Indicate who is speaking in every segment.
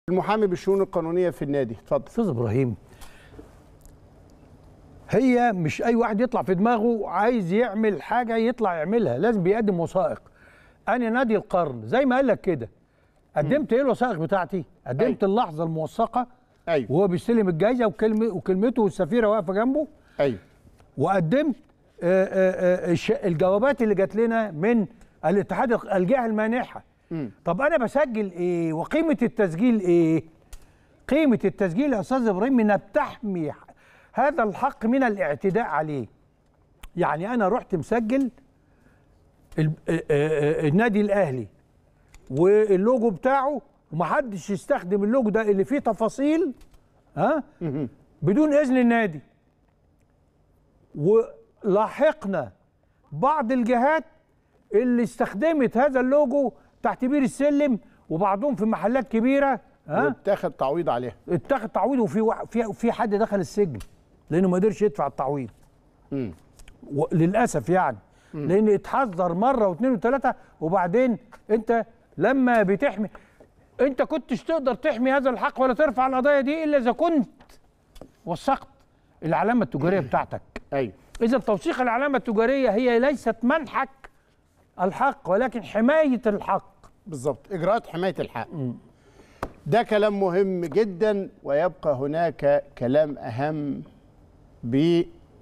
Speaker 1: المحامي بالشؤون القانونيه في النادي اتفضل
Speaker 2: استاذ ابراهيم هي مش اي واحد يطلع في دماغه عايز يعمل حاجه يطلع يعملها لازم بيقدم وثائق انا نادي القرن زي ما قال لك كده قدمت ايه الوثائق بتاعتي قدمت اللحظه الموثقه
Speaker 1: ايوه
Speaker 2: وهو بيستلم الجائزه وكلمه وكلمته والسفيره واقفه جنبه
Speaker 1: ايوه
Speaker 2: وقدمت آه، آه، آه، الش- الجوابات اللي جات لنا من الاتحاد الق- الجهه المانحه
Speaker 1: مم.
Speaker 2: طب انا بسجل ايه وقيمه التسجيل ايه قيمه التسجيل يا استاذ ابراهيم انها بتحمي هذا الحق من الاعتداء عليه يعني انا رحت مسجل ال- آه، آه، آه، النادي الاهلي واللوجو بتاعه ومحدش يستخدم اللوجو ده اللي فيه تفاصيل ها بدون اذن النادي ولاحقنا بعض الجهات اللي استخدمت هذا اللوجو تحت بير السلم وبعضهم في محلات كبيره ها
Speaker 1: واتاخد تعويض عليها
Speaker 2: اتاخد تعويض وفي وا- في في حد دخل السجن لانه ما قدرش يدفع التعويض
Speaker 1: مم.
Speaker 2: و- للاسف يعني لان اتحذر مره واثنين وثلاثه وبعدين انت لما بتحمي انت كنتش تقدر تحمي هذا الحق ولا ترفع القضايا دي الا اذا كنت وثقت العلامه التجاريه بتاعتك
Speaker 1: ايوه
Speaker 2: اذا توثيق العلامه التجاريه هي ليست منحك الحق ولكن حمايه الحق
Speaker 1: بالظبط اجراءات حمايه الحق ده كلام مهم جدا ويبقى هناك كلام اهم ب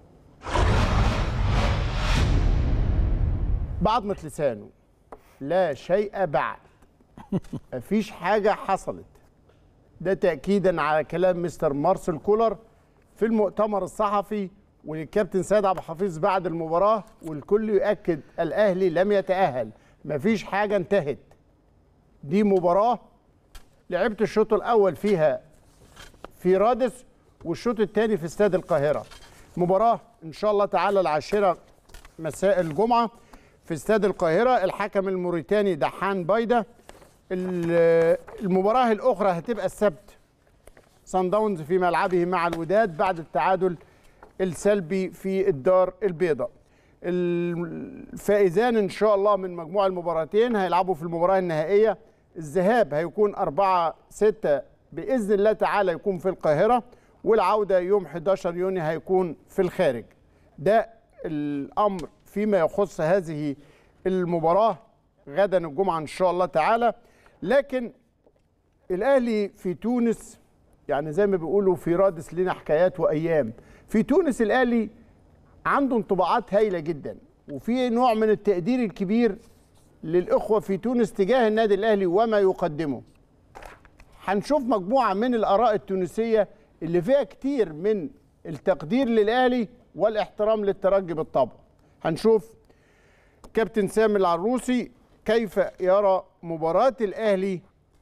Speaker 1: بعضمة لسانه لا شيء بعد مفيش حاجة حصلت ده تأكيدا على كلام مستر مارسيل كولر في المؤتمر الصحفي والكابتن سيد عبد الحفيظ بعد المباراة والكل يؤكد الأهلي لم يتأهل مفيش حاجة انتهت دي مباراة لعبت الشوط الأول فيها في رادس والشوط الثاني في استاد القاهرة مباراة إن شاء الله تعالى العاشرة مساء الجمعة في استاد القاهرة الحكم الموريتاني دحان بايدة ال- المباراة الأخرى هتبقى السبت صن داونز في ملعبه مع الوداد بعد التعادل السلبي في الدار البيضاء الفائزان ان شاء الله من مجموع المباراتين هيلعبوا في المباراه النهائيه الذهاب هيكون 4 6 باذن الله تعالى يكون في القاهره والعوده يوم 11 يونيو هيكون في الخارج ده الامر فيما يخص هذه المباراه غدا الجمعه ان شاء الله تعالى لكن الاهلي في تونس يعني زي ما بيقولوا في رادس لنا حكايات وايام في تونس الاهلي عنده انطباعات هايله جدا وفي نوع من التقدير الكبير للاخوه في تونس تجاه النادي الاهلي وما يقدمه هنشوف مجموعه من الاراء التونسيه اللي فيها كتير من التقدير للاهلي والاحترام للترجي بالطبع هنشوف كابتن سامي العروسي كيف يرى مباراه الاهلي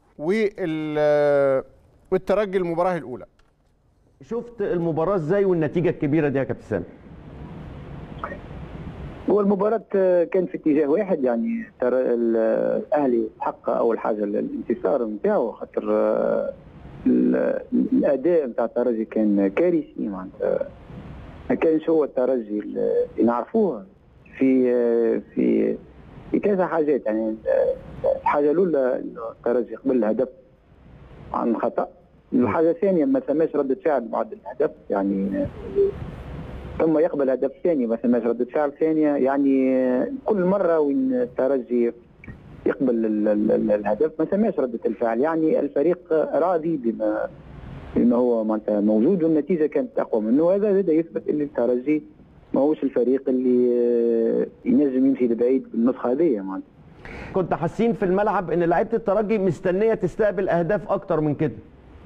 Speaker 1: وال- والترجي المباراه الاولى
Speaker 3: شفت المباراة ازاي والنتيجة الكبيرة دي يا كابتن سامي
Speaker 4: هو المباراة آه، كان في اتجاه واحد يعني ترى ال- الاهلي حقق اول حاجة الانتصار نتاعو خاطر آه، ال- الاداء نتاع الترجي كان كارثي معناتها ما كانش هو الترجي اللي نعرفوه في آه، في في كذا حاجات يعني آه، الحاجة الأولى إنه الترجي قبل الهدف عن خطأ الحاجة الثانية ما ثماش ردة فعل بعد الهدف يعني آه، ثم يقبل هدف ثاني ما ثماش ردة فعل ثانية يعني آه، كل مرة وين الترجي يقبل ال- ال- ال- الهدف ما ثماش ردة الفعل يعني الفريق راضي بما بما هو معناتها موجود والنتيجة كانت أقوى منه وهذا زاد يثبت أن الترجي ماهوش الفريق اللي آه، ينجم يمشي لبعيد بالنسخة هذه معناتها
Speaker 3: كنت حاسين في الملعب ان لعيبة الترجي مستنية تستقبل اهداف اكتر من كده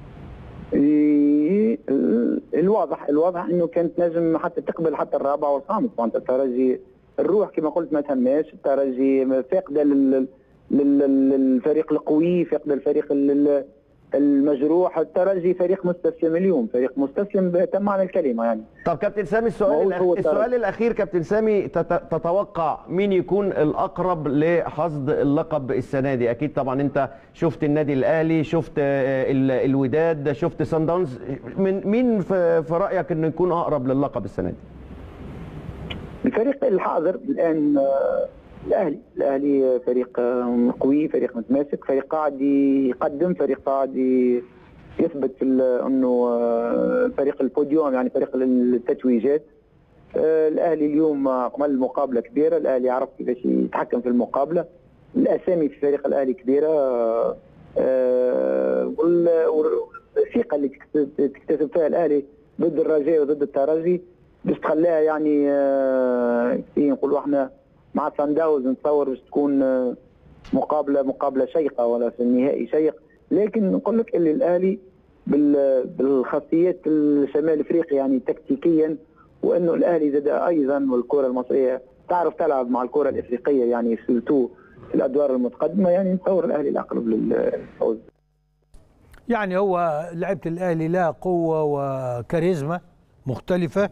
Speaker 4: إيه، ال- الواضح الواضح انه كانت نجم حتى تقبل حتى الرابع والخامس معناتها الترجي الروح كما قلت ما تهماش الترجي فاقده لل- لل- للفريق القوي فاقده الفريق ال- المجروح الترجي فريق مستسلم اليوم فريق مستسلم بتم معنى الكلمه يعني
Speaker 3: طب كابتن سامي السؤال
Speaker 4: ما هو
Speaker 3: الأخ...
Speaker 4: هو
Speaker 3: السؤال
Speaker 4: الترجي.
Speaker 3: الاخير كابتن سامي تت... تتوقع مين يكون الاقرب لحصد اللقب السنه دي اكيد طبعا انت شفت النادي الاهلي شفت آه، ال... الوداد شفت سان داونز من مين في... في رايك انه يكون اقرب للقب السنه دي
Speaker 4: الفريق الحاضر الان آه، الاهلي الاهلي فريق آه، قوي فريق متماسك فريق قاعد يقدم فريق قاعد ي- يثبت في ال- انه آه، فريق البوديوم يعني فريق التتويجات آه، الاهلي اليوم عمل مقابله كبيره الاهلي عرف كيفاش يتحكم في المقابله الاسامي في فريق الاهلي كبيره آه، آه، وال- والثقه اللي تكت- تكتسب فيها الاهلي ضد الرجاء وضد الترجي باش تخليها يعني آه، كي نقولوا احنا مع سان داونز نتصور باش تكون آه، مقابله مقابله شيقه ولا في النهائي شيق لكن نقول لك اللي الاهلي بال- بالخاصيات الشمال افريقيا يعني تكتيكيا وانه الاهلي زاد ايضا والكره المصريه تعرف تلعب مع الكره الافريقيه يعني سلتو في الادوار المتقدمه يعني نتصور الاهلي الاقرب للفوز
Speaker 2: يعني هو لعيبه الاهلي لها قوه وكاريزما مختلفه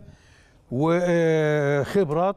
Speaker 2: وخبرات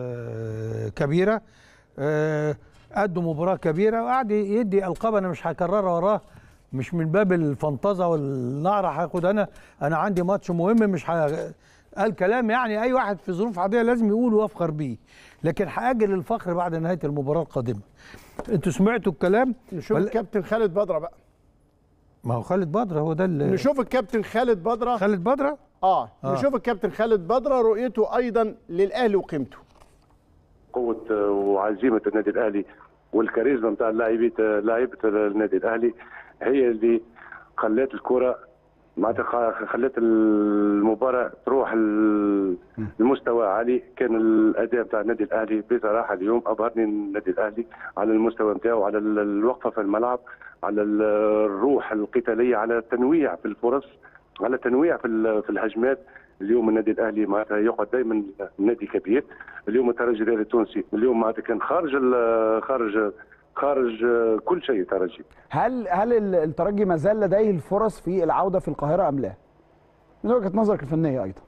Speaker 2: كبيره آه، أدوا مباراه كبيره وقعد يدي القاب انا مش هكررها وراه مش من باب الفنطزه والنعره هاخد انا انا عندي ماتش مهم مش ه... قال كلام يعني اي واحد في ظروف عاديه لازم يقول وافخر بيه لكن هاجل الفخر بعد نهايه المباراه القادمه انتوا سمعتوا الكلام
Speaker 1: نشوف
Speaker 2: ولا-
Speaker 1: الكابتن خالد بدره بقى
Speaker 2: ما هو خالد بدر هو ده اللي
Speaker 1: نشوف الكابتن خالد بدره
Speaker 2: خالد بدره
Speaker 1: اه
Speaker 2: آه.
Speaker 1: نشوف الكابتن خالد بدره رؤيته ايضا للاهلي وقيمته
Speaker 5: قوه وعزيمه النادي الاهلي والكاريزما نتاع لاعبيه لاعيبه النادي الاهلي هي اللي خلت الكره معناتها خ- خلت المباراه تروح ال- المستوى عالي كان الاداء نتاع النادي الاهلي بصراحه اليوم ابهرني النادي الاهلي على المستوى نتاعو على ال- الوقفه في الملعب على ال- الروح القتاليه على التنويع في الفرص على التنويع في ال- في الهجمات اليوم النادي الاهلي معناتها يقعد دائما نادي كبير اليوم الترجي الرياضي التونسي اليوم معناتها كان خارج ال- خارج خارج كل شيء ترجي
Speaker 6: هل هل ال- الترجي ما زال لديه الفرص في العوده في القاهره ام لا؟ من وجهه نظرك الفنيه ايضا.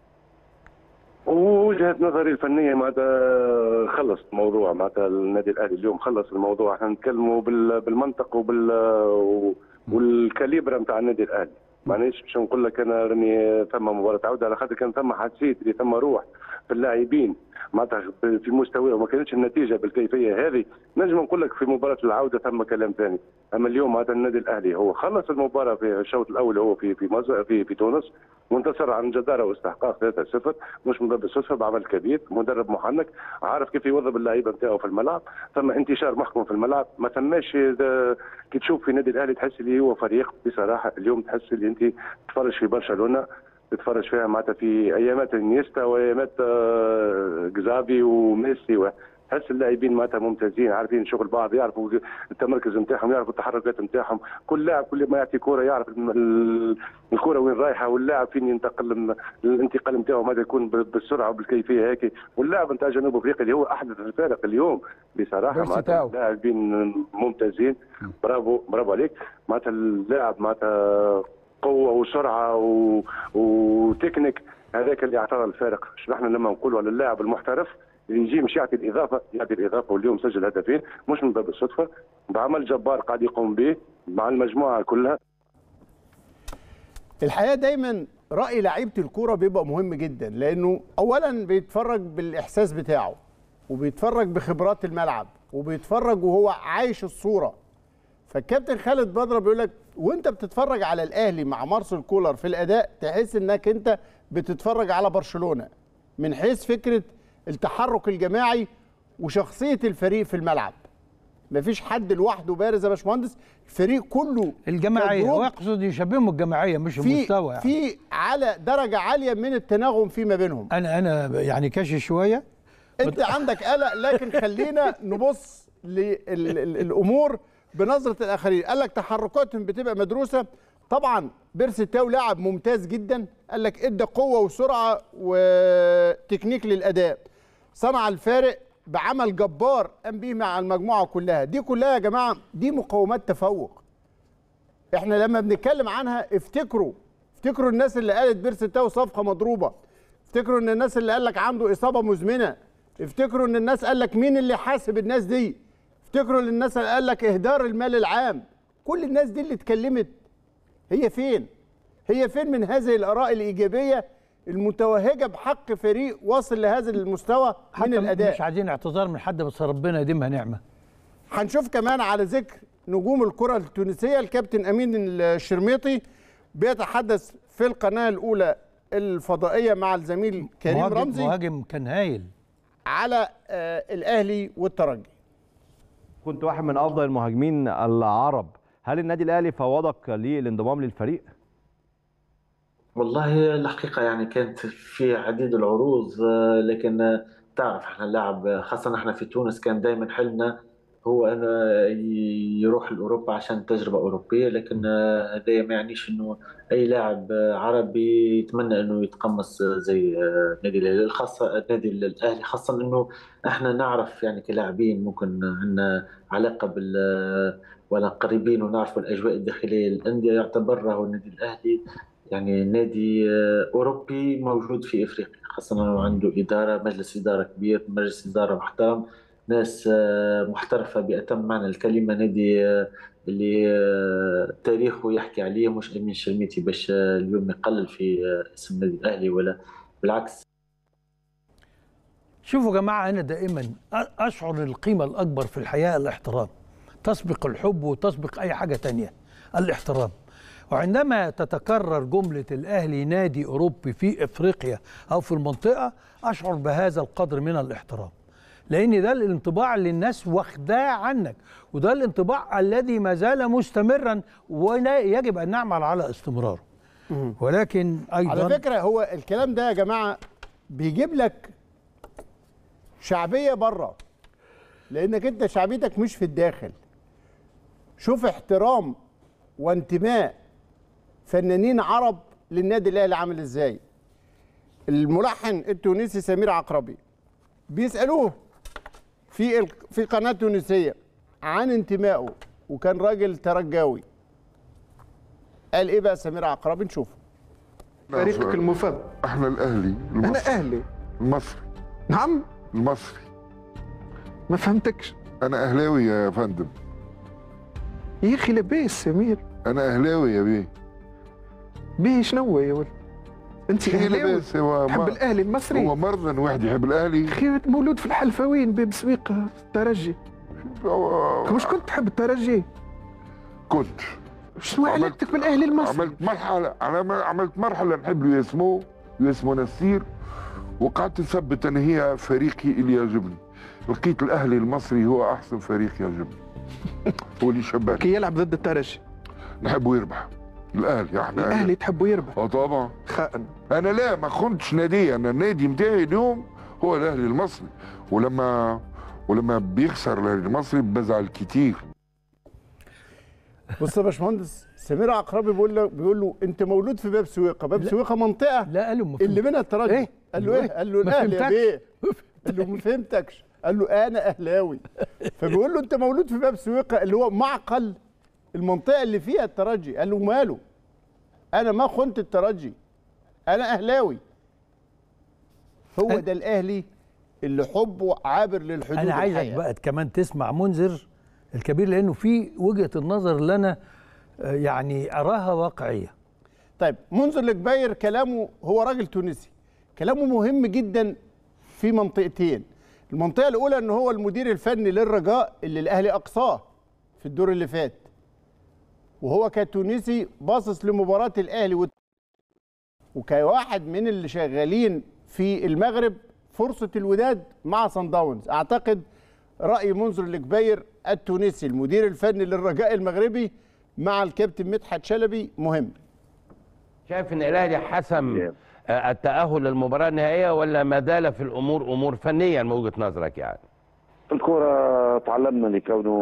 Speaker 5: ووجهه نظري الفنيه معناتها خلص الموضوع معناتها النادي الاهلي اليوم خلص الموضوع احنا نتكلموا بال- بالمنطق وبال والكاليبر نتاع النادي الاهلي مانيش باش نقول لك انا راني ثم مباراه عوده على خاطر كان ثم حسيت اللي ثم روح في اللاعبين معناتها في مستواه وما كانتش النتيجه بالكيفيه هذه نجم نقول لك في مباراه العوده ثم كلام ثاني اما اليوم معناتها النادي الاهلي هو خلص المباراه في الشوط الاول هو في في مصر في, في تونس وانتصر عن جداره واستحقاق 3-0 مش من باب الصدفه بعمل كبير مدرب محنك عارف كيف يوظف اللعيبه نتاعو في الملعب ثم انتشار محكم في الملعب ما ثماش ذا- كي تشوف في النادي الاهلي تحس اللي هو فريق بصراحه اليوم تحس اللي انت تتفرج في برشلونه تتفرج فيها معناتها في ايامات انيستا وايامات آه، جزافي وميسي و- تحس اللاعبين معناتها ممتازين عارفين شغل بعض يعرفوا التمركز نتاعهم يعرفوا التحركات نتاعهم كل لاعب كل ما يعطي كوره يعرف الم- ال- الكوره وين رايحه واللاعب فين ينتقل من- الانتقال نتاعو ماذا يكون ب- بالسرعه وبالكيفيه هيك واللاعب نتاع جنوب افريقيا اللي هو احدث الفارق اليوم بصراحه
Speaker 6: بيرسي
Speaker 5: معناتها
Speaker 6: تاو.
Speaker 5: لاعبين ممتازين برافو برافو عليك معناتها اللاعب معناتها قوه وسرعه و... وتكنيك هذاك اللي اعطانا الفارق مش نحن لما نقولوا على اللاعب المحترف اللي يجي مش يعطي الاضافه يعطي الاضافه واليوم سجل هدفين مش من باب الصدفه بعمل جبار قاعد يقوم به مع المجموعه كلها
Speaker 1: الحقيقه دايما راي لعيبه الكوره بيبقى مهم جدا لانه اولا بيتفرج بالاحساس بتاعه وبيتفرج بخبرات الملعب وبيتفرج وهو عايش الصوره فالكابتن خالد بدره بيقول لك وانت بتتفرج على الاهلي مع مارسيل كولر في الاداء تحس انك انت بتتفرج على برشلونه من حيث فكره التحرك الجماعي وشخصيه الفريق في الملعب مفيش حد لوحده بارز يا باشمهندس الفريق كله
Speaker 2: الجماعيه
Speaker 1: كجروب
Speaker 2: هو يقصد يشبههم الجماعيه مش
Speaker 1: في
Speaker 2: المستوى يعني.
Speaker 1: في على درجه عاليه من التناغم فيما بينهم
Speaker 2: انا انا يعني كاشف شويه
Speaker 1: انت عندك قلق لكن خلينا نبص للامور بنظره الاخرين قال لك تحركاتهم بتبقى مدروسه طبعا بيرسي تاو لاعب ممتاز جدا قال لك ادى قوه وسرعه وتكنيك للاداء صنع الفارق بعمل جبار قام بيه مع المجموعه كلها دي كلها يا جماعه دي مقومات تفوق احنا لما بنتكلم عنها افتكروا افتكروا الناس اللي قالت بيرسي تاو صفقه مضروبه افتكروا ان الناس اللي قال لك عنده اصابه مزمنه افتكروا ان الناس قال لك مين اللي حاسب الناس دي افتكروا ان الناس اللي قال لك اهدار المال العام كل الناس دي اللي اتكلمت هي فين هي فين من هذه الاراء الايجابيه المتوهجه بحق فريق واصل لهذا المستوى من
Speaker 2: حتى
Speaker 1: الاداء
Speaker 2: مش عايزين اعتذار من حد بس ربنا يديمها نعمه
Speaker 1: هنشوف كمان على ذكر نجوم الكرة التونسية الكابتن أمين الشرميطي بيتحدث في القناة الأولى الفضائية مع الزميل كريم
Speaker 2: مهاجم
Speaker 1: رمزي
Speaker 2: مهاجم كان هايل
Speaker 1: على آه، الأهلي والترجي
Speaker 7: كنت واحد من افضل المهاجمين العرب هل النادي الاهلي فوضك للانضمام للفريق
Speaker 8: والله الحقيقة يعني كانت في عديد العروض آه، لكن آه، تعرف احنا اللاعب آه، خاصة احنا في تونس كان دائما حلمنا هو انه يروح لاوروبا عشان تجربة اوروبية لكن آه، هذا ما يعنيش انه اي لاعب آه، عربي يتمنى انه يتقمص آه، زي آه، النادي الاهلي خاصة النادي الاهلي خاصة انه احنا نعرف يعني كلاعبين ممكن عندنا علاقة بال آه، ولا قريبين ونعرف الاجواء الداخلية للاندية يعتبر النادي الاهلي يعني نادي آه، أوروبي موجود في إفريقيا خاصة أنه عنده إدارة مجلس إدارة كبير مجلس إدارة محترم ناس آه، محترفة بأتم معنى الكلمة نادي آه، اللي آه، تاريخه يحكي عليه مش أمين شرميتي باش آه، اليوم يقلل في آه، اسم النادي الأهلي ولا بالعكس
Speaker 2: شوفوا يا جماعه انا دائما أ- اشعر القيمه الاكبر في الحياه الاحترام تسبق الحب وتسبق اي حاجه تانية الاحترام وعندما تتكرر جمله الاهلي نادي اوروبي في افريقيا او في المنطقه اشعر بهذا القدر من الاحترام لان ده الانطباع اللي الناس واخداه عنك وده الانطباع الذي ما زال مستمرا ولا يجب ان نعمل على استمراره ولكن ايضا
Speaker 1: على فكرة هو الكلام ده يا جماعة بيجيب لك شعبية بره لأنك أنت شعبيتك مش في الداخل شوف احترام وانتماء فنانين عرب للنادي الأهلي عامل إزاي الملحن التونسي سمير عقربي بيسألوه في ال- في قناة تونسية عن انتمائه وكان راجل ترجاوي قال ايه بقى سمير عقربي نشوفه
Speaker 9: فريقك المفضل
Speaker 10: احنا الاهلي
Speaker 9: انا
Speaker 10: المصري
Speaker 9: اهلي
Speaker 10: المصري
Speaker 9: نعم
Speaker 10: المصري
Speaker 9: ما فهمتكش
Speaker 10: انا اهلاوي يا فندم
Speaker 9: يا اخي لاباس سمير
Speaker 10: انا اهلاوي يا بيه
Speaker 9: بيه شنو يا ولد انت
Speaker 10: ايه
Speaker 9: اهلاوي
Speaker 10: لاباس هو
Speaker 9: تحب
Speaker 10: ما-
Speaker 9: الاهلي المصري
Speaker 10: هو مرضى ان واحد يحب الاهلي
Speaker 9: اخي مولود في الحلفاوين باب سويق الترجي
Speaker 10: هو-
Speaker 9: مش كنت تحب الترجي
Speaker 10: كنت
Speaker 9: شنو
Speaker 10: عملت-
Speaker 9: علاقتك بالاهلي المصري
Speaker 10: عملت مرحله عمل- عملت مرحله نحب له يسمو يسمو نسير وقعدت نثبت ان هي فريقي اللي يعجبني لقيت الاهلي المصري هو احسن فريق يعجبني هو اللي شبهني
Speaker 9: كي يلعب ضد الترجي
Speaker 10: نحبه يربح الاهلي احنا
Speaker 9: الاهلي تحبه يربح
Speaker 10: اه طبعا
Speaker 9: خائن
Speaker 10: انا لا ما خنتش نادي انا النادي بتاعي اليوم هو الاهلي المصري ولما ولما بيخسر الاهلي المصري بزعل كتير
Speaker 1: بص يا باشمهندس سمير عقربي بيقول له بيقول له انت مولود في باب سويقه باب سويقه منطقه
Speaker 2: لا قالوا ما
Speaker 1: اللي منها الترجي
Speaker 2: إيه؟
Speaker 1: قال له ايه قال له
Speaker 2: ما
Speaker 1: الاهلي يا
Speaker 2: فهمتكش.
Speaker 1: بيه قال له ما فهمتكش قال له انا اهلاوي فبيقول له انت مولود في باب سويقه اللي هو معقل المنطقه اللي فيها الترجي قال له ماله انا ما خنت الترجي انا اهلاوي هو ده الاهلي اللي حبه عابر للحدود
Speaker 2: انا عايزك
Speaker 1: الحقيقة.
Speaker 2: بقى كمان تسمع منذر الكبير لانه في وجهه النظر اللي انا آه، يعني اراها واقعيه
Speaker 1: طيب منذر الكبير كلامه هو راجل تونسي كلامه مهم جدا في منطقتين المنطقة الأولى إن هو المدير الفني للرجاء اللي الأهلي أقصاه في الدور اللي فات وهو كتونسي باصص لمباراة الأهلي وت- وكواحد من اللي شغالين في المغرب فرصة الوداد مع صن داونز أعتقد رأي منذر الكبير التونسي المدير الفني للرجاء المغربي مع الكابتن مدحت شلبي مهم
Speaker 11: شايف ان الاهلي حسم آه، التاهل للمباراه النهائيه ولا ما زال في الامور امور فنيه من وجهه نظرك يعني
Speaker 5: في الكرة تعلمنا لكونه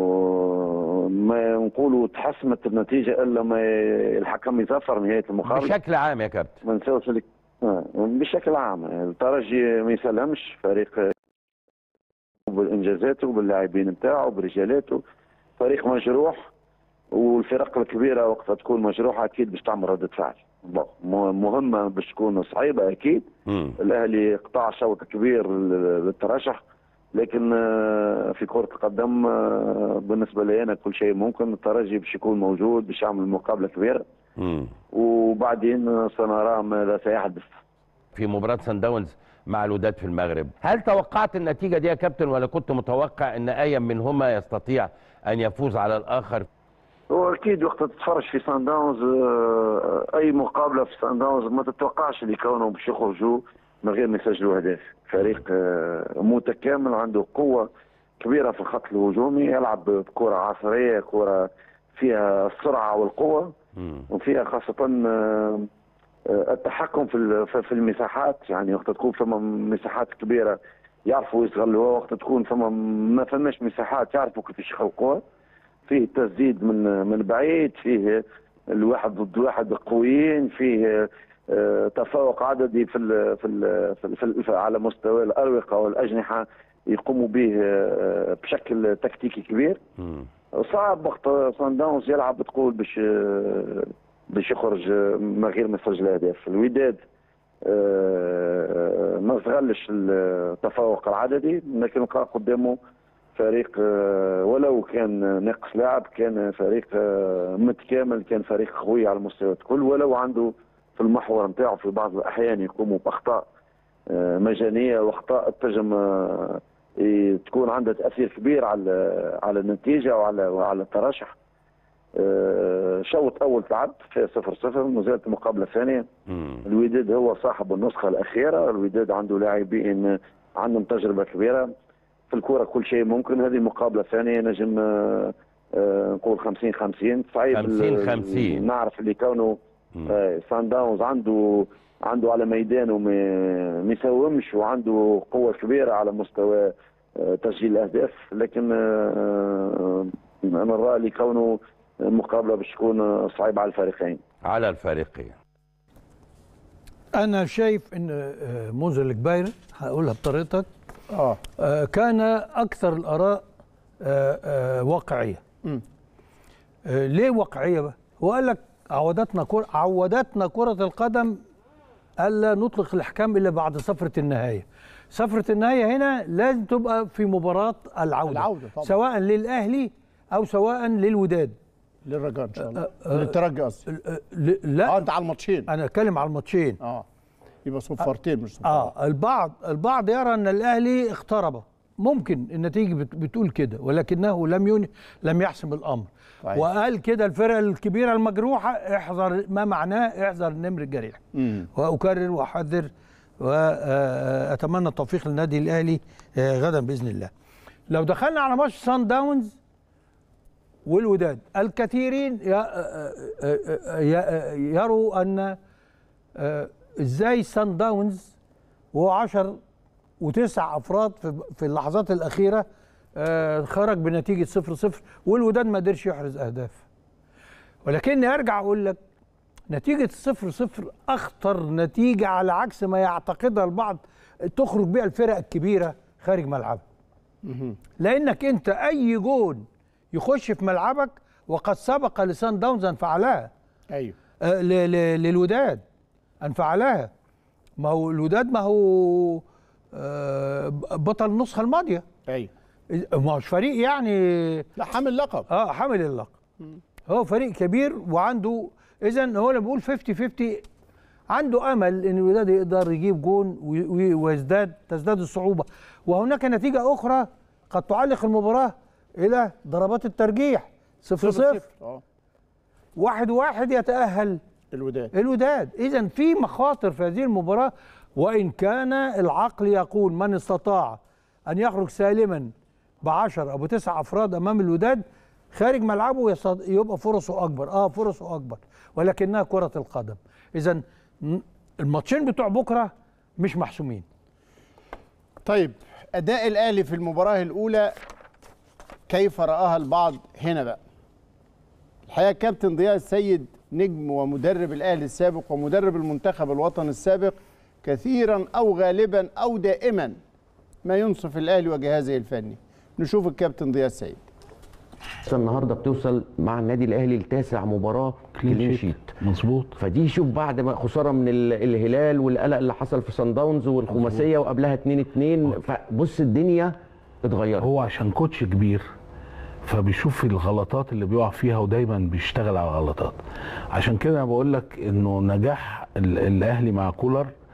Speaker 5: ما نقولوا تحسمت النتيجة إلا ما الحكم يظفر نهاية المقابلة
Speaker 11: بشكل عام يا كابتن
Speaker 5: ما نساوش لك آه، بشكل عام الترجي ما يسلمش فريق بالانجازاته باللاعبين نتاعو برجالاته فريق مجروح والفرق الكبيره وقت تكون مجروحه اكيد باش تعمل رده فعل بون، م- مهمه باش تكون صعيبه اكيد
Speaker 11: مم.
Speaker 5: الاهلي قطع شوط كبير لل- للترشح لكن آه، في كره القدم آه، بالنسبه لي انا كل شيء ممكن الترجي باش يكون موجود باش يعمل مقابله كبيره
Speaker 11: مم.
Speaker 5: وبعدين سنرى ماذا سيحدث
Speaker 11: في مباراه سان داونز مع الوداد في المغرب هل توقعت النتيجه دي يا كابتن ولا كنت متوقع ان اي منهما يستطيع ان يفوز على الاخر
Speaker 12: هو اكيد وقت تتفرج في سان داونز آه، اي مقابله في سان داونز ما تتوقعش اللي كانوا باش يخرجوا من غير ما يسجلوا اهداف فريق آه، متكامل عنده قوه كبيره في الخط الهجومي يلعب بكره عصريه كره فيها السرعه والقوه وفيها خاصه آه، آه، التحكم في ال- في في المساحات يعني وقت تكون فما مساحات كبيره يعرفوا يستغلوها وقت تكون فما ما فماش مساحات يعرفوا كيفاش يخلقوها فيه تسديد من من بعيد فيه الواحد ضد واحد قويين فيه آه، تفوق عددي في ال في ال في, ال في, ال على مستوى الاروقه والاجنحه يقوموا به آه، بشكل تكتيكي كبير صعب وقت صن داونز يلعب تقول باش آه، باش يخرج آه، من غير ما يسجل اهداف الوداد آه، ما استغلش التفوق العددي لكن لقى قدامه فريق آه، ولو كان ناقص لاعب كان فريق آه، متكامل كان فريق قوي على المستوى الكل ولو عنده في المحور نتاعو في بعض الاحيان يقوموا باخطاء آه، مجانيه واخطاء تنجم آه، ي- تكون عندها تاثير كبير على على النتيجه وعلى وعلى الترشح آه، شوط اول تعب في صفر صفر نزلت مقابله ثانيه الوداد هو صاحب النسخه الاخيره الوداد عنده لاعبين عندهم تجربه كبيره في الكره كل شيء ممكن هذه مقابله ثانيه نجم آه، آه، نقول 50 50 صعيب
Speaker 11: 50
Speaker 12: ال-
Speaker 11: 50.
Speaker 12: نعرف اللي كونه آه، سان داونز عنده عنده على ميدانه ما ما يساومش وعنده قوه كبيره على مستوى آه، تسجيل الاهداف لكن آه، انا نرى اللي كونه مقابله باش تكون آه، صعيبه على الفريقين
Speaker 11: على الفريقين
Speaker 2: انا شايف ان آه، منذر الكبير هقولها بطريقتك
Speaker 1: اه
Speaker 2: كان اكثر الاراء آه، آه، واقعيه
Speaker 1: مم.
Speaker 2: آه، ليه واقعيه بقى هو قال لك عودتنا كرة عودتنا كرة القدم ألا نطلق الأحكام إلا بعد صفرة النهاية صفرة النهاية هنا لازم تبقى في مباراة العودة,
Speaker 1: العودة طبعا.
Speaker 2: سواء للأهلي أو سواء للوداد
Speaker 1: للرجاء ان شاء الله
Speaker 2: آه،
Speaker 1: للترجي قصدي
Speaker 2: لا
Speaker 1: اه انت على الماتشين
Speaker 2: أنا أتكلم على الماتشين
Speaker 1: اه يبقى صفارتين مش صفارتين
Speaker 2: اه البعض البعض يرى ان الاهلي اقترب ممكن النتيجه بت- بتقول كده ولكنه لم ين... لم يحسم الامر
Speaker 1: صحيح.
Speaker 2: وقال كده الفرق الكبيره المجروحه احذر ما معناه احذر النمر الجريح
Speaker 1: مم.
Speaker 2: واكرر واحذر واتمنى التوفيق للنادي الاهلي آه، غدا باذن الله لو دخلنا على ماتش سان داونز والوداد الكثيرين ي- آه، آه، آه، ي- يروا ان آه، ازاي سان داونز وهو 10 وتسع افراد في في اللحظات الاخيره آه، خرج بنتيجه 0 0 والوداد ما قدرش يحرز اهداف ولكني ارجع اقول لك نتيجه 0 0 اخطر نتيجه على عكس ما يعتقدها البعض تخرج بها الفرق الكبيره خارج ملعبها لانك انت اي جون يخش في ملعبك وقد سبق لسان داونز ان فعلها
Speaker 1: ايوه
Speaker 2: آه، ل- ل- للوداد ان فعلها ما هو الوداد ما هو آه، بطل النسخه الماضيه
Speaker 1: ايوه
Speaker 2: ما هوش فريق يعني
Speaker 1: لا حامل لقب
Speaker 2: اه حامل اللقب هو فريق كبير وعنده اذا هو لما بقول 50 50 عنده امل ان الوداد يقدر يجيب جون وي- وي- ويزداد تزداد الصعوبه وهناك نتيجه اخرى قد تعلق المباراه الى ضربات الترجيح صفر صفر
Speaker 1: اه
Speaker 2: واحد واحد يتاهل
Speaker 1: الوداد
Speaker 2: الوداد اذا في مخاطر في هذه المباراه وان كان العقل يقول من استطاع ان يخرج سالما بعشر او بتسع افراد امام الوداد خارج ملعبه يصد- يبقى فرصه اكبر اه فرصه اكبر ولكنها كره القدم اذا م- الماتشين بتوع بكره مش محسومين
Speaker 1: طيب اداء الاهلي في المباراه الاولى كيف راها البعض هنا بقى الحقيقه كابتن ضياء السيد نجم ومدرب الاهلي السابق ومدرب المنتخب الوطني السابق كثيرا او غالبا او دائما ما ينصف الاهلي وجهازه الفني نشوف الكابتن ضياء السيد
Speaker 3: بس النهارده بتوصل مع النادي الاهلي لتاسع مباراه كلين شيت
Speaker 13: مظبوط
Speaker 3: فدي شوف بعد ما خساره من ال- الهلال والقلق اللي حصل في سان داونز والخماسيه وقبلها 2 2 فبص الدنيا اتغيرت
Speaker 13: هو عشان كوتش كبير فبيشوف الغلطات اللي بيقع فيها ودايما بيشتغل على الغلطات عشان كده انا بقول لك انه نجاح ال- الاهلي مع كولر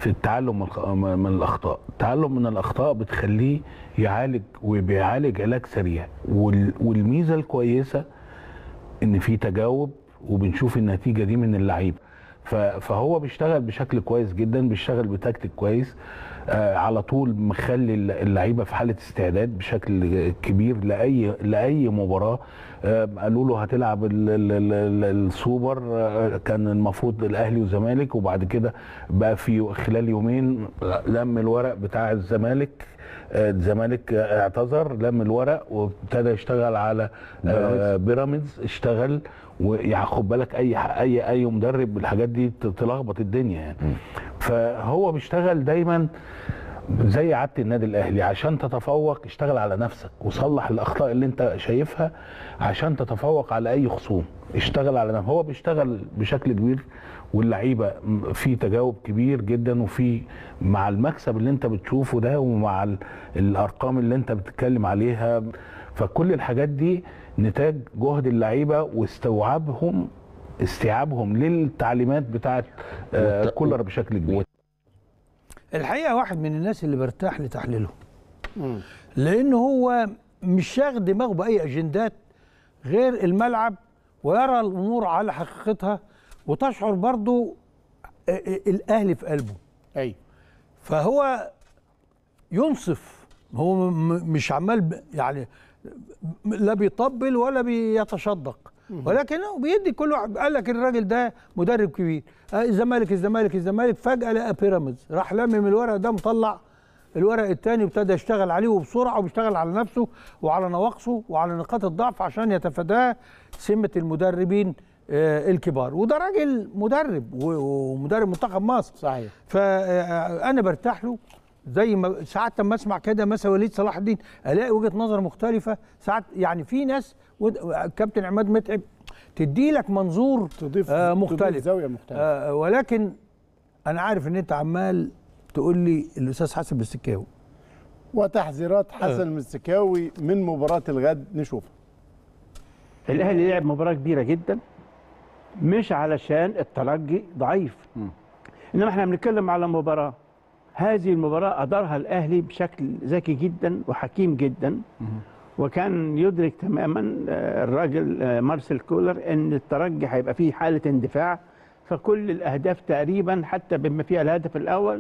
Speaker 13: في التعلم من الخ- من الاخطاء التعلم من الاخطاء بتخليه يعالج وبيعالج علاج سريع وال- والميزه الكويسه ان في تجاوب وبنشوف النتيجه دي من اللعيبه ف- فهو بيشتغل بشكل كويس جدا بيشتغل بتكتيك كويس آه على طول مخلي الل- اللعيبه في حاله استعداد بشكل كبير لاي لاي مباراه آه قالوا له هتلعب ال- ال- ال- ال- السوبر آه كان المفروض الاهلي والزمالك وبعد كده بقى في خلال يومين لم الورق بتاع الزمالك آه، الزمالك آه، اعتذر لم الورق وابتدى يشتغل على آه، بيراميدز اشتغل ويعني خد بالك اي ح- اي اي مدرب الحاجات دي ت- تلخبط الدنيا يعني فهو بيشتغل دايما زي عاده النادي الاهلي عشان تتفوق اشتغل على نفسك وصلح الاخطاء اللي انت شايفها عشان تتفوق على اي خصوم اشتغل على نفسك هو بيشتغل بشكل كبير واللعيبه م- في تجاوب كبير جدا وفي مع المكسب اللي انت بتشوفه ده ومع ال- الارقام اللي انت بتتكلم عليها فكل الحاجات دي نتاج جهد اللعيبه واستوعابهم استيعابهم للتعليمات بتاعت آه، كولر بشكل كبير
Speaker 2: الحقيقه واحد من الناس اللي برتاح لتحليلهم لان هو مش شاغل دماغه باي اجندات غير الملعب ويرى الامور على حقيقتها وتشعر برضو ا- ا- الاهلي في قلبه
Speaker 1: ايوه
Speaker 2: فهو ينصف هو م- م- مش عمال ب- يعني م- لا بيطبل ولا بيتشدق ولكن هو بيدي كل واحد قال لك الراجل ده مدرب كبير آه، الزمالك الزمالك الزمالك فجاه لقى بيراميدز راح لمم الورق ده مطلع الورق الثاني وابتدى يشتغل عليه وبسرعه وبيشتغل على نفسه وعلى نواقصه وعلى نقاط الضعف عشان يتفاداه سمه المدربين آه، الكبار وده راجل مدرب و- ومدرب منتخب مصر
Speaker 1: صحيح
Speaker 2: فانا برتاح له زي ما ساعات لما اسمع كده مثلا وليد صلاح الدين الاقي وجهه نظر مختلفه ساعات يعني في ناس ود- كابتن عماد متعب تدي لك منظور
Speaker 1: تضيف
Speaker 2: آه
Speaker 1: تضيف
Speaker 2: مختلف
Speaker 1: زاويه مختلفه
Speaker 2: آه ولكن انا عارف ان انت عمال تقول لي الاستاذ حسن بالسكاوي
Speaker 1: وتحذيرات حسن المسكاوي من مباراه الغد نشوفها
Speaker 14: الاهلي لعب مباراه كبيره جدا مش علشان الترجي ضعيف انما احنا بنتكلم على مباراه هذه المباراه ادارها الاهلي بشكل ذكي جدا وحكيم جدا وكان يدرك تماما آه، الراجل آه، مارسيل كولر ان الترجي هيبقى فيه حاله اندفاع فكل الاهداف تقريبا حتى بما فيها الهدف الاول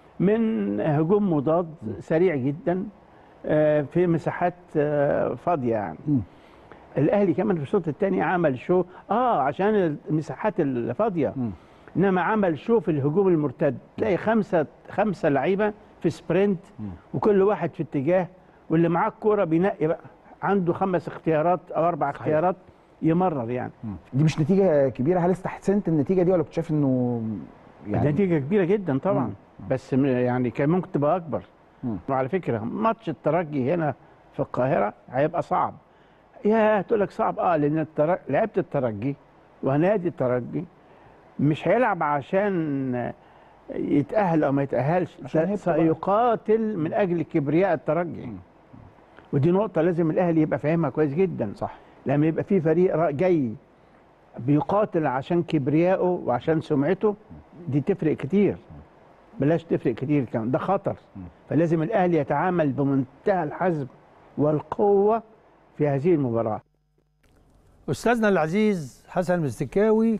Speaker 14: من هجوم مضاد سريع جدا آه، في مساحات آه، فاضيه يعني الاهلي كمان في الشوط الثاني عمل شو اه عشان المساحات الفاضيه انما عمل شو في الهجوم المرتد تلاقي خمسه خمسه لعيبه في سبرنت وكل واحد في اتجاه واللي معاه الكوره بينقي بقى عنده خمس اختيارات او اربع اختيارات يمرر يعني
Speaker 6: دي مش نتيجه كبيره هل استحسنت النتيجه دي ولا كنت شايف انه
Speaker 14: يعني نتيجه كبيره جدا طبعا بس م- يعني كان ممكن تبقى اكبر وعلى فكره ماتش الترجي هنا في القاهره هيبقى صعب يا تقول لك صعب اه لان التر... لعيبه الترجي ونادي الترجي مش هيلعب عشان يتاهل او ما يتاهلش
Speaker 6: عشان
Speaker 14: لا،
Speaker 6: هيبقى بقى.
Speaker 14: سيقاتل من اجل كبرياء الترجي ودي نقطه لازم الاهلي يبقى فاهمها كويس جدا صح لما يبقى في فريق را- جاي بيقاتل عشان كبريائه وعشان سمعته دي تفرق كتير بلاش تفرق كتير كمان ده خطر فلازم الاهلي يتعامل بمنتهى الحزم والقوه في هذه المباراه
Speaker 2: استاذنا العزيز حسن المستكاوي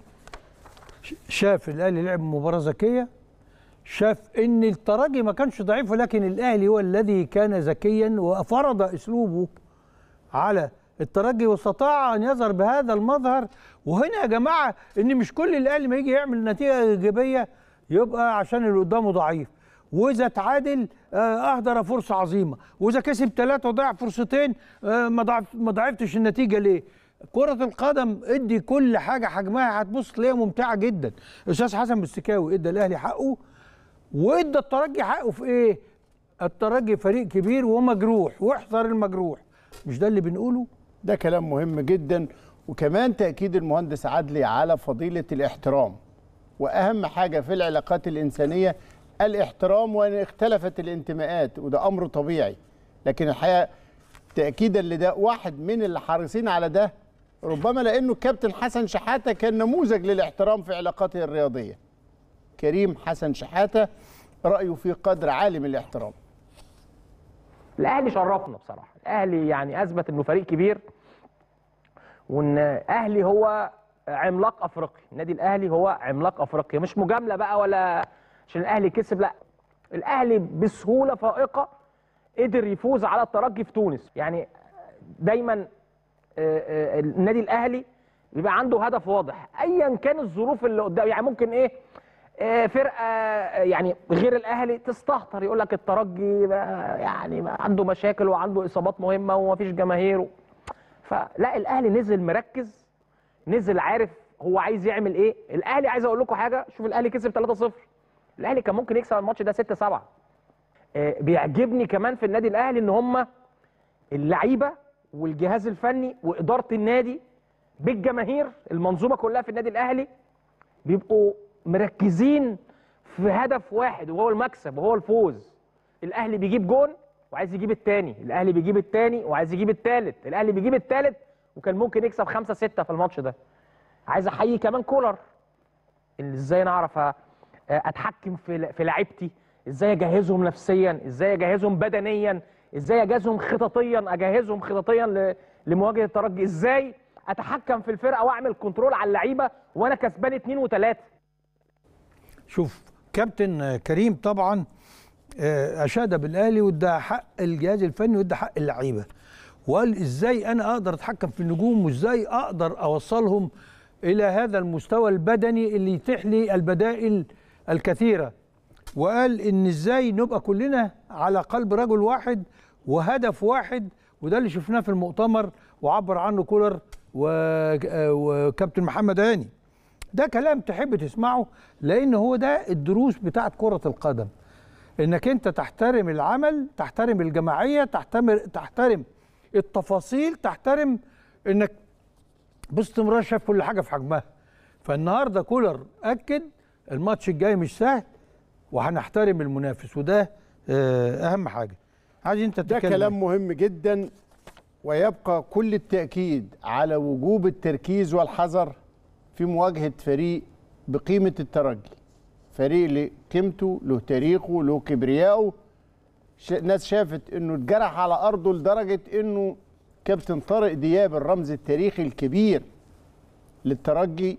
Speaker 2: ش- شاف الاهلي لعب مباراه ذكيه شاف ان الترجي ما كانش ضعيف ولكن الاهلي هو الذي كان ذكيا وفرض اسلوبه على الترجي واستطاع ان يظهر بهذا المظهر وهنا يا جماعه ان مش كل الاهلي ما يجي يعمل نتيجه ايجابيه يبقى عشان اللي قدامه ضعيف واذا تعادل آه، اهدر فرصه عظيمه واذا كسب ثلاثه وضيع فرصتين آه، ما ضعف ما ضعفتش النتيجه ليه كرة القدم ادي كل حاجة حجمها هتبص تلاقيها ممتعة جدا. أستاذ حسن مستكاوي ادى الأهلي حقه وادى الترجي حقه في إيه؟ الترجي فريق كبير ومجروح واحذر المجروح. مش ده اللي بنقوله؟
Speaker 1: ده كلام مهم جدا وكمان تأكيد المهندس عدلي على فضيلة الاحترام وأهم حاجة في العلاقات الإنسانية الاحترام وإن اختلفت الانتماءات وده أمر طبيعي لكن الحقيقة تأكيدا لده واحد من اللي حريصين على ده ربما لأنه الكابتن حسن شحاتة كان نموذج للاحترام في علاقاته الرياضية كريم حسن شحاتة رايه في قدر عالي من الاحترام
Speaker 15: الاهلي شرفنا بصراحه الاهلي يعني اثبت انه فريق كبير وان اهلي هو عملاق افريقي النادي الاهلي هو عملاق افريقيا مش مجامله بقى ولا عشان الاهلي كسب لا الاهلي بسهوله فائقه قدر يفوز على الترجي في تونس يعني دايما آه، آه، النادي الاهلي بيبقى عنده هدف واضح ايا كان الظروف اللي قدام يعني ممكن ايه آه، فرقه آه، يعني غير الاهلي تستهتر يقول لك الترجي بقى يعني بقى عنده مشاكل وعنده اصابات مهمه ومفيش جماهير و... فلا الاهلي نزل مركز نزل عارف هو عايز يعمل ايه الاهلي عايز اقول لكم حاجه شوف الاهلي كسب 3-0 الاهلي كان ممكن يكسب الماتش ده 6-7 آه، بيعجبني كمان في النادي الاهلي ان هم اللعيبه والجهاز الفني واداره النادي بالجماهير المنظومه كلها في النادي الاهلي بيبقوا مركزين في هدف واحد وهو المكسب وهو الفوز الاهلي بيجيب جون وعايز يجيب التاني الاهلي بيجيب التاني وعايز يجيب التالت الاهلي بيجيب التالت وكان ممكن يكسب خمسة ستة في الماتش ده عايز احيي كمان كولر اللي ازاي انا اعرف أ- اتحكم في في لعيبتي ازاي اجهزهم نفسيا ازاي اجهزهم بدنيا ازاي اجهزهم خططيا اجهزهم خططيا ل- لمواجهه الترجي ازاي اتحكم في الفرقه واعمل كنترول على اللعيبه وانا كسبان اتنين وتلاته
Speaker 2: شوف كابتن كريم طبعا آه، اشاد بالاهلي وادى حق الجهاز الفني وادى حق اللعيبه وقال ازاي انا اقدر اتحكم في النجوم وازاي اقدر اوصلهم الى هذا المستوى البدني اللي يتيح لي البدائل الكثيره وقال ان ازاي نبقى كلنا على قلب رجل واحد وهدف واحد وده اللي شفناه في المؤتمر وعبر عنه كولر و- آه، وكابتن محمد هاني ده كلام تحب تسمعه لان هو ده الدروس بتاعت كرة القدم انك انت تحترم العمل تحترم الجماعية تحترم تحترم التفاصيل تحترم انك باستمرار شايف كل حاجة في حجمها فالنهارده كولر اكد الماتش الجاي مش سهل وهنحترم المنافس وده آه، اهم حاجة عايز انت
Speaker 1: ده
Speaker 2: تتكلم
Speaker 1: كلام مهم جدا ويبقى كل التأكيد على وجوب التركيز والحذر في مواجهة فريق بقيمة الترجي فريق له قيمته له تاريخه له كبريائه ش... ناس شافت انه اتجرح على ارضه لدرجة انه كابتن طارق دياب الرمز التاريخي الكبير للترجي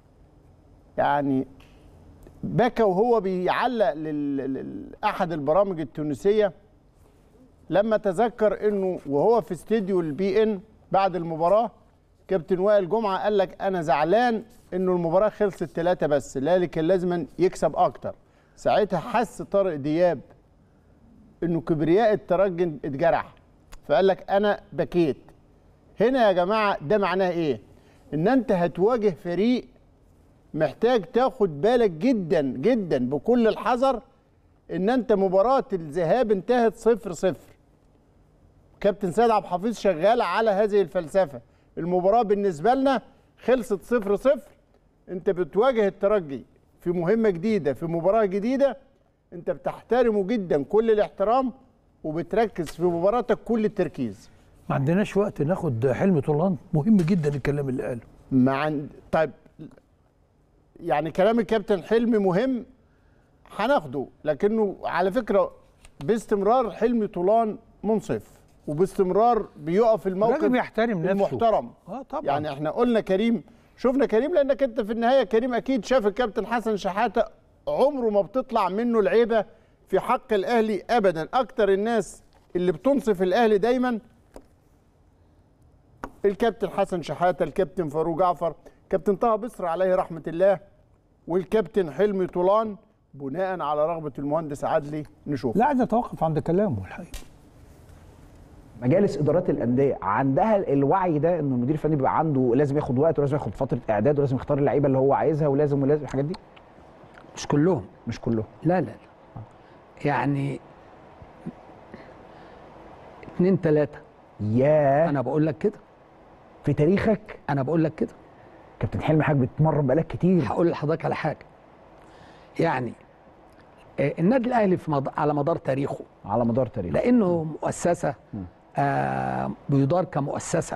Speaker 1: يعني بكى وهو بيعلق لل- لأحد البرامج التونسية لما تذكر انه وهو في استديو البي ان بعد المباراه كابتن وائل جمعه قال لك انا زعلان انه المباراه خلصت ثلاثه بس لا كان لازم يكسب اكتر ساعتها حس طارق دياب انه كبرياء الترجي اتجرح فقال لك انا بكيت هنا يا جماعه ده معناه ايه ان انت هتواجه فريق محتاج تاخد بالك جدا جدا بكل الحذر ان انت مباراه الذهاب انتهت صفر صفر كابتن سيد عبد الحفيظ شغال على هذه الفلسفه المباراه بالنسبه لنا خلصت صفر صفر انت بتواجه الترجي في مهمه جديده في مباراه جديده انت بتحترمه جدا كل الاحترام وبتركز في مباراتك كل التركيز
Speaker 2: ما عندناش وقت ناخد حلم طولان مهم جدا الكلام اللي قاله
Speaker 1: مع عند... طيب يعني كلام الكابتن حلمي مهم هناخده لكنه على فكره باستمرار حلمي طولان منصف وباستمرار بيقف الموقف
Speaker 2: راجل بيحترم نفسه.
Speaker 1: المحترم
Speaker 2: اه طبعا
Speaker 1: يعني احنا قلنا كريم شفنا كريم لانك انت في النهايه كريم اكيد شاف الكابتن حسن شحاته عمره ما بتطلع منه العيبه في حق الاهلي ابدا اكتر الناس اللي بتنصف الاهلي دايما الكابتن حسن شحاته الكابتن فاروق جعفر كابتن طه بصر عليه رحمه الله والكابتن حلمي طولان بناء على رغبه المهندس عدلي نشوف
Speaker 2: لا عايز اتوقف عند كلامه الحقيقه
Speaker 6: مجالس ادارات الانديه عندها الوعي ده انه المدير الفني بيبقى عنده لازم ياخد وقت ولازم ياخد فتره اعداد ولازم يختار اللعيبه اللي هو عايزها ولازم ولازم الحاجات دي
Speaker 16: مش كلهم
Speaker 6: مش كلهم
Speaker 16: لا لا لا يعني اتنين تلاتة
Speaker 6: ياه
Speaker 16: انا بقول لك كده
Speaker 6: في تاريخك
Speaker 16: انا بقول لك كده
Speaker 6: كابتن حلمي حضرتك بتتمرن بقالك كتير
Speaker 16: هقول لحضرتك على حاجه يعني آه، النادي الاهلي في مد... على مدار تاريخه
Speaker 6: على مدار تاريخه
Speaker 16: لانه مؤسسه آه بيدار كمؤسسه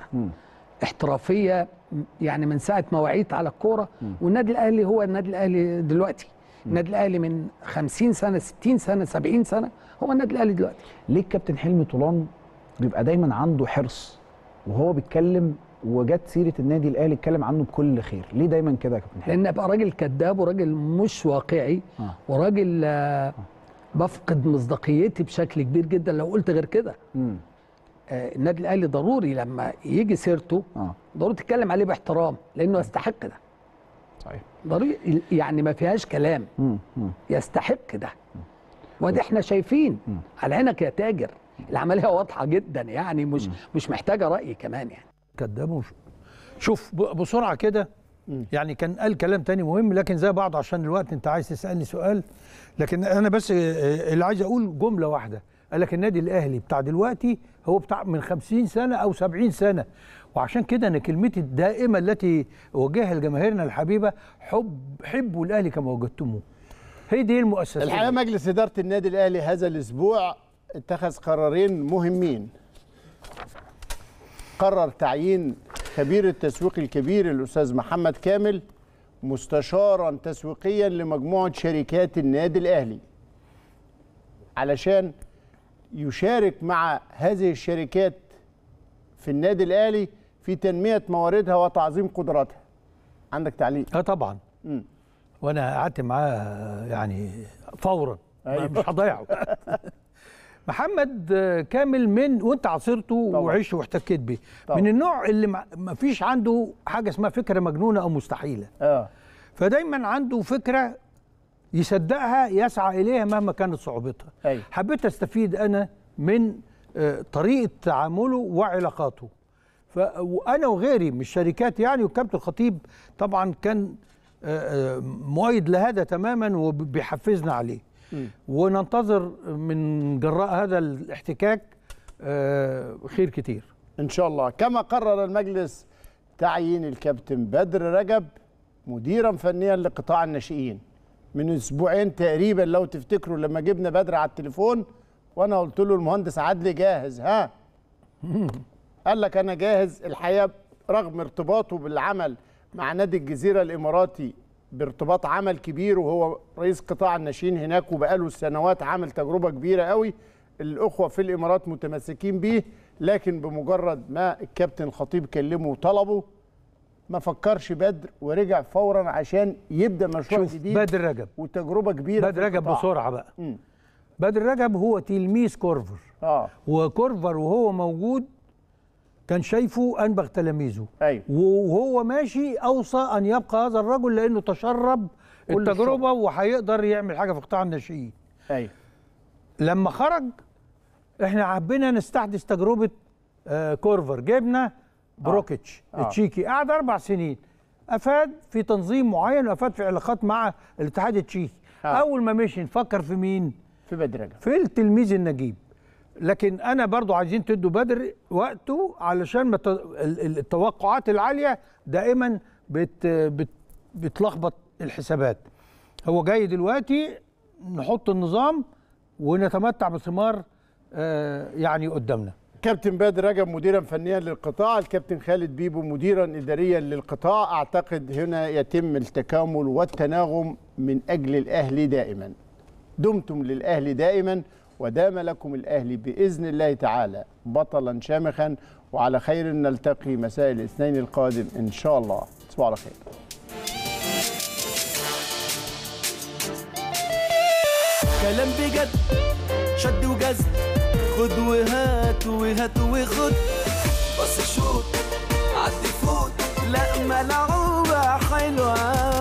Speaker 16: احترافيه م- يعني من ساعه ما وعيت على الكوره والنادي الاهلي هو النادي الاهلي دلوقتي النادي الاهلي من 50 سنه 60 سنه 70 سنه هو النادي الاهلي دلوقتي
Speaker 6: ليه الكابتن حلمي طولان بيبقى دايما عنده حرص وهو بيتكلم وجت سيره النادي الاهلي اتكلم عنه بكل خير ليه دايما كده يا كابتن حلمي
Speaker 16: لان ابقى راجل كذاب وراجل مش واقعي
Speaker 6: آه.
Speaker 16: وراجل آه، بفقد مصداقيتي بشكل كبير جدا لو قلت غير كده
Speaker 6: مم.
Speaker 16: آه، النادي الاهلي ضروري لما يجي سيرته
Speaker 6: اه
Speaker 16: ضروري تتكلم عليه باحترام لانه يستحق ده
Speaker 6: صحيح
Speaker 16: ضروري يعني ما فيهاش كلام
Speaker 6: مم. مم.
Speaker 16: يستحق ده وده احنا شايفين على عينك يا تاجر العمليه واضحه جدا يعني مش مش محتاجه راي كمان يعني
Speaker 2: كداب وش- شوف ب- بسرعه كده يعني كان قال كلام تاني مهم لكن زي بعض عشان الوقت انت عايز تسالني سؤال لكن انا بس آه، اللي عايز اقول جمله واحده قال لك النادي الاهلي بتاع دلوقتي هو بتاع من 50 سنه او 70 سنه وعشان كده انا كلمتي الدائمه التي اوجهها لجماهيرنا الحبيبه حب حبوا الاهلي كما وجدتموه هي دي المؤسسه
Speaker 1: الحقيقه مجلس اداره النادي الاهلي هذا الاسبوع اتخذ قرارين مهمين قرر تعيين خبير التسويق الكبير الاستاذ محمد كامل مستشارا تسويقيا لمجموعه شركات النادي الاهلي علشان يشارك مع هذه الشركات في النادي الاهلي في تنميه مواردها وتعظيم قدراتها عندك تعليق
Speaker 2: اه طبعا
Speaker 1: مم.
Speaker 2: وانا قعدت معاه يعني فورا
Speaker 1: أيوة.
Speaker 2: مش هضيعه محمد آه، كامل من وانت عاصرته وعشت واحتكيت بيه
Speaker 1: طبعا.
Speaker 2: من النوع اللي ما- ما فيش عنده حاجه اسمها فكره مجنونه او مستحيله
Speaker 1: اه
Speaker 2: فدايما عنده فكره يصدقها يسعى اليها مهما كانت صعوبتها
Speaker 1: أيوة.
Speaker 2: حبيت استفيد انا من آه، طريقه تعامله وعلاقاته ف وانا وغيري من الشركات يعني والكابتن الخطيب طبعا كان آه، آه، مؤيد لهذا تماما وبيحفزنا عليه
Speaker 1: مم.
Speaker 2: وننتظر من جراء هذا الاحتكاك آه، خير كتير
Speaker 1: ان شاء الله كما قرر المجلس تعيين الكابتن بدر رجب مديرا فنيا لقطاع الناشئين من اسبوعين تقريبا لو تفتكروا لما جبنا بدر على التليفون وانا قلت له المهندس عدلي جاهز ها قال لك انا جاهز الحقيقه رغم ارتباطه بالعمل مع نادي الجزيره الاماراتي بارتباط عمل كبير وهو رئيس قطاع الناشئين هناك وبقاله سنوات عامل تجربه كبيره قوي الاخوه في الامارات متمسكين بيه لكن بمجرد ما الكابتن الخطيب كلمه وطلبه ما فكرش بدر ورجع فورا عشان يبدا مشروع
Speaker 2: شوف
Speaker 1: جديد
Speaker 2: بدر رجب
Speaker 1: وتجربه كبيره
Speaker 2: بدر
Speaker 1: في
Speaker 2: رجب
Speaker 1: القطاع.
Speaker 2: بسرعه بقى
Speaker 1: مم.
Speaker 2: بدر رجب هو تلميذ كورفر
Speaker 1: اه
Speaker 2: وكورفر وهو موجود كان شايفه انبغ تلاميذه
Speaker 1: ايوه
Speaker 2: وهو ماشي اوصى ان يبقى هذا الرجل لانه تشرب
Speaker 1: كل
Speaker 2: التجربه وهيقدر يعمل حاجه في قطاع الناشئين
Speaker 1: ايوه
Speaker 2: لما خرج احنا حبينا نستحدث تجربه آه كورفر جبنا بروكيتش
Speaker 1: آه.
Speaker 2: التشيكي قعد اربع سنين افاد في تنظيم معين وافاد في علاقات مع الاتحاد التشيكي
Speaker 1: آه.
Speaker 2: اول ما مشي نفكر في مين
Speaker 1: في بدر رجب
Speaker 2: في التلميذ النجيب لكن انا برضو عايزين تدوا بدر وقته علشان ما ت- ال- ال- التوقعات العاليه دائما بت بت بتلخبط الحسابات هو جاي دلوقتي نحط النظام ونتمتع بثمار آه، يعني قدامنا
Speaker 1: كابتن بدر رجب مديرا فنيا للقطاع الكابتن خالد بيبو مديرا اداريا للقطاع اعتقد هنا يتم التكامل والتناغم من اجل الاهلي دائما دمتم للاهلي دائما ودام لكم الاهلي باذن الله تعالى بطلا شامخا وعلى خير نلتقي مساء الاثنين القادم ان شاء الله تصبحوا على خير
Speaker 17: كلام بجد شد وجذب خد وهات وهات وخد بص شوت عدي فوت لا ملعوبة حلوة